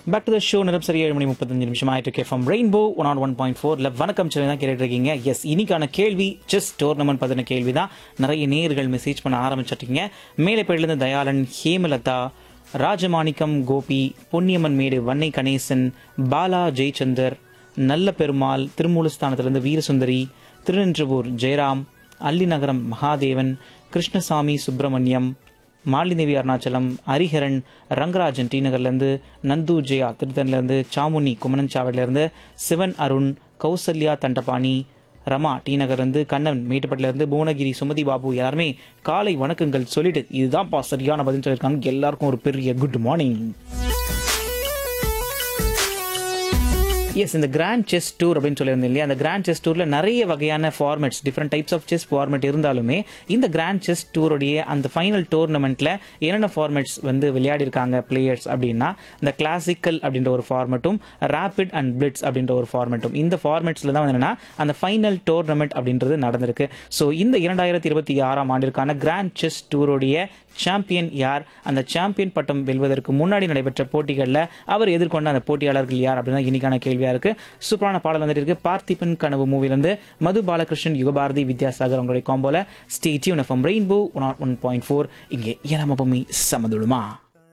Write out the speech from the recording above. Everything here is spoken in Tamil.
பேக் டு த ஷோ நேரம் சரி ஏழு மணி முப்பத்தஞ்சு நிமிஷம் ஆயிட்டு இருக்கு from rainbow one on one point ஃபோர்ல வணக்கம் சொல்லி தான் கேட்டுட்டு இருக்கீங்க எஸ் இன்னைக்கான கேள்வி செஸ் டோர்னமெண்ட் பத்தின கேள்வி தான் நிறைய நேர்கள் மெசேஜ் பண்ண ஆரம்பிச்சிட்டீங்க மேலைப்பேட்டிலிருந்து தயாளன் ஹேமலதா ராஜமாணிக்கம் கோபி பொன்னியம்மன் மேடு வன்னை கணேசன் பாலா ஜெயச்சந்தர் நல்ல பெருமாள் திருமூலஸ்தானத்திலிருந்து வீரசுந்தரி திருநின்றவூர் ஜெயராம் அல்லிநகரம் மகாதேவன் கிருஷ்ணசாமி சுப்பிரமணியம் மாலினேவி அருணாச்சலம் ஹரிஹரன் ரங்கராஜன் டி நகர்லேருந்து நந்து ஜெயா திருத்தன்லேருந்து சாமுனி குமணன்சாவடிலேருந்து சிவன் அருண் கௌசல்யா தண்டபாணி ரமா டி நகர்லேருந்து கண்ணன் மேட்டுப்பட்டிலேருந்து புவனகிரி சுமதி பாபு எல்லாருமே காலை வணக்கங்கள் சொல்லிட்டு இதுதான்ப்பா சரியான பதில் சொல்லியிருக்காங்க எல்லாருக்கும் ஒரு பெரிய குட் மார்னிங் எஸ் இந்த கிராண்ட் செஸ் டூர் அப்படின்னு சொல்லியிருந்தேன் இல்லையா அந்த கிராண்ட் செஸ் டூரில் நிறைய வகையான formats different types of chess format இருந்தாலுமே இந்த கிராண்ட் செஸ் டூருடைய அந்த ஃபைனல் டோர்னமெண்ட்டில் என்னென்ன ஃபார்மேட்ஸ் வந்து விளையாடிருக்காங்க பிளேயர்ஸ் அப்படின்னா இந்த கிளாசிக்கல் அப்படின்ற ஒரு ஃபார்மேட்டும் ரேபிட் அண்ட் பிளிட்ஸ் அப்படின்ற ஒரு ஃபார்மேட்டும் இந்த ஃபார்மேட்ஸில் தான் வந்து என்னன்னா அந்த ஃபைனல் டோர்னமெண்ட் அப்படின்றது நடந்திருக்கு ஸோ இந்த இரண்டாயிரத்தி இருபத்தி ஆறாம் ஆண்டிற்கான கிராண்ட் செஸ் டூருடைய சாம்பியன் யார் அந்த சாம்பியன் பட்டம் வெல்வதற்கு முன்னாடி நடைபெற்ற போட்டிகளில் அவர் எதிர்கொண்ட அந்த போட்டியாளர்கள் யார் அப்படின்னா இன்னைக்கான கேள்வியா இருக்கு சூப்பரான பாடல் வந்துட்டு இருக்கு பார்த்திபன் கனவு மூவிலிருந்து மது பாலகிருஷ்ணன் யுகபாரதி வித்யாசாகர் அவங்களுடைய காம்போல stay tuned FM rainbow one one point four இங்கே ஏனாமபமி சமதுடுமா